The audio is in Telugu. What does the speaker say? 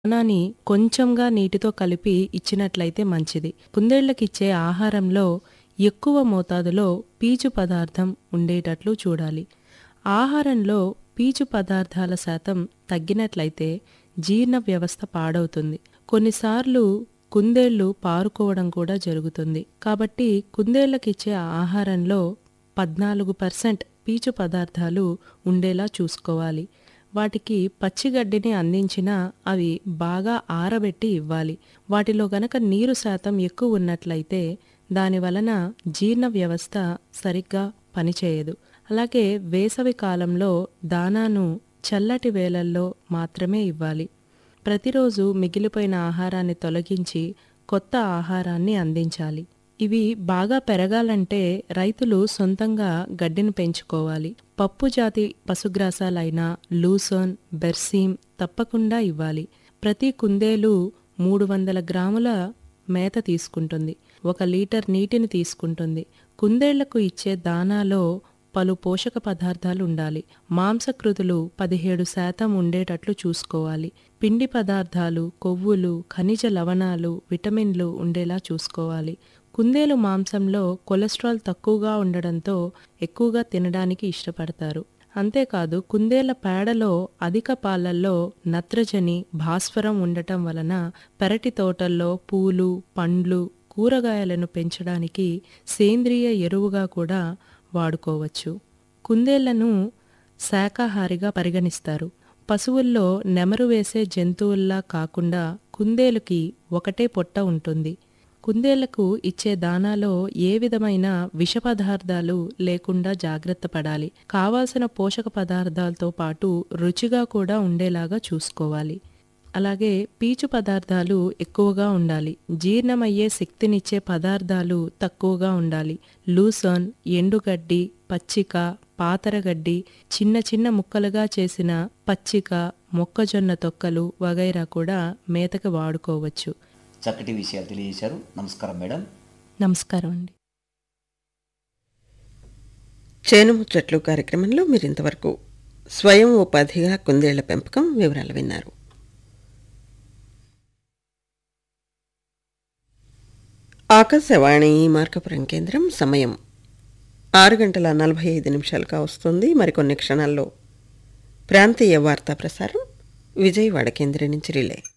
దానాని కొంచెంగా నీటితో కలిపి ఇచ్చినట్లయితే మంచిది కుందేళ్లకిచ్చే ఆహారంలో ఎక్కువ మోతాదులో పీచు పదార్థం ఉండేటట్లు చూడాలి ఆహారంలో పీచు పదార్థాల శాతం తగ్గినట్లయితే జీర్ణ వ్యవస్థ పాడవుతుంది కొన్నిసార్లు కుందేళ్లు పారుకోవడం కూడా జరుగుతుంది కాబట్టి కుందేళ్లకిచ్చే ఆహారంలో పద్నాలుగు పర్సెంట్ పీచు పదార్థాలు ఉండేలా చూసుకోవాలి వాటికి పచ్చిగడ్డిని అందించినా అవి బాగా ఆరబెట్టి ఇవ్వాలి వాటిలో గనక నీరు శాతం ఎక్కువ ఉన్నట్లయితే దాని వలన జీర్ణ వ్యవస్థ సరిగ్గా పనిచేయదు అలాగే వేసవి కాలంలో దానాను చల్లటి వేళల్లో మాత్రమే ఇవ్వాలి ప్రతిరోజు మిగిలిపోయిన ఆహారాన్ని తొలగించి కొత్త ఆహారాన్ని అందించాలి ఇవి బాగా పెరగాలంటే రైతులు సొంతంగా గడ్డిని పెంచుకోవాలి పప్పు జాతి పశుగ్రాసాలైన లూసోన్ బెర్సీమ్ తప్పకుండా ఇవ్వాలి ప్రతి కుందేలు మూడు వందల గ్రాముల మేత తీసుకుంటుంది ఒక లీటర్ నీటిని తీసుకుంటుంది కుందేళ్లకు ఇచ్చే దానాలో పలు పోషక పదార్థాలు ఉండాలి మాంసకృతులు పదిహేడు శాతం ఉండేటట్లు చూసుకోవాలి పిండి పదార్థాలు కొవ్వులు ఖనిజ లవణాలు విటమిన్లు ఉండేలా చూసుకోవాలి కుందేలు మాంసంలో కొలెస్ట్రాల్ తక్కువగా ఉండడంతో ఎక్కువగా తినడానికి ఇష్టపడతారు అంతేకాదు కుందేళ్ల పేడలో అధిక పాలల్లో నత్రజని భాస్వరం ఉండటం వలన పెరటి తోటల్లో పూలు పండ్లు కూరగాయలను పెంచడానికి సేంద్రియ ఎరువుగా కూడా వాడుకోవచ్చు కుందేళ్లను శాకాహారిగా పరిగణిస్తారు పశువుల్లో నెమరు వేసే జంతువుల్లా కాకుండా కుందేలుకి ఒకటే పొట్ట ఉంటుంది కుందేళ్లకు ఇచ్చే దానాలో ఏ విధమైన విష పదార్థాలు లేకుండా జాగ్రత్త పడాలి కావాల్సిన పోషక పదార్థాలతో పాటు రుచిగా కూడా ఉండేలాగా చూసుకోవాలి అలాగే పీచు పదార్థాలు ఎక్కువగా ఉండాలి జీర్ణమయ్యే శక్తినిచ్చే పదార్థాలు తక్కువగా ఉండాలి లూసర్న్ ఎండుగడ్డి పచ్చిక పాతరగడ్డి చిన్న చిన్న ముక్కలుగా చేసిన పచ్చిక మొక్కజొన్న తొక్కలు వగైరా కూడా మేతకు వాడుకోవచ్చు చక్కటి విషయాలు తెలియజేశారు నమస్కారం మేడం నమస్కారం అండి చేను ముచ్చట్లు కార్యక్రమంలో మీరు ఇంతవరకు స్వయం ఉపాధిగా కుందేళ్ల పెంపకం వివరాలు విన్నారు ఆకాశవాణి మార్కపురం కేంద్రం సమయం ఆరు గంటల నలభై ఐదు నిమిషాలుగా వస్తుంది మరికొన్ని క్షణాల్లో ప్రాంతీయ వార్తా ప్రసారం విజయవాడ కేంద్రం నుంచి రిలే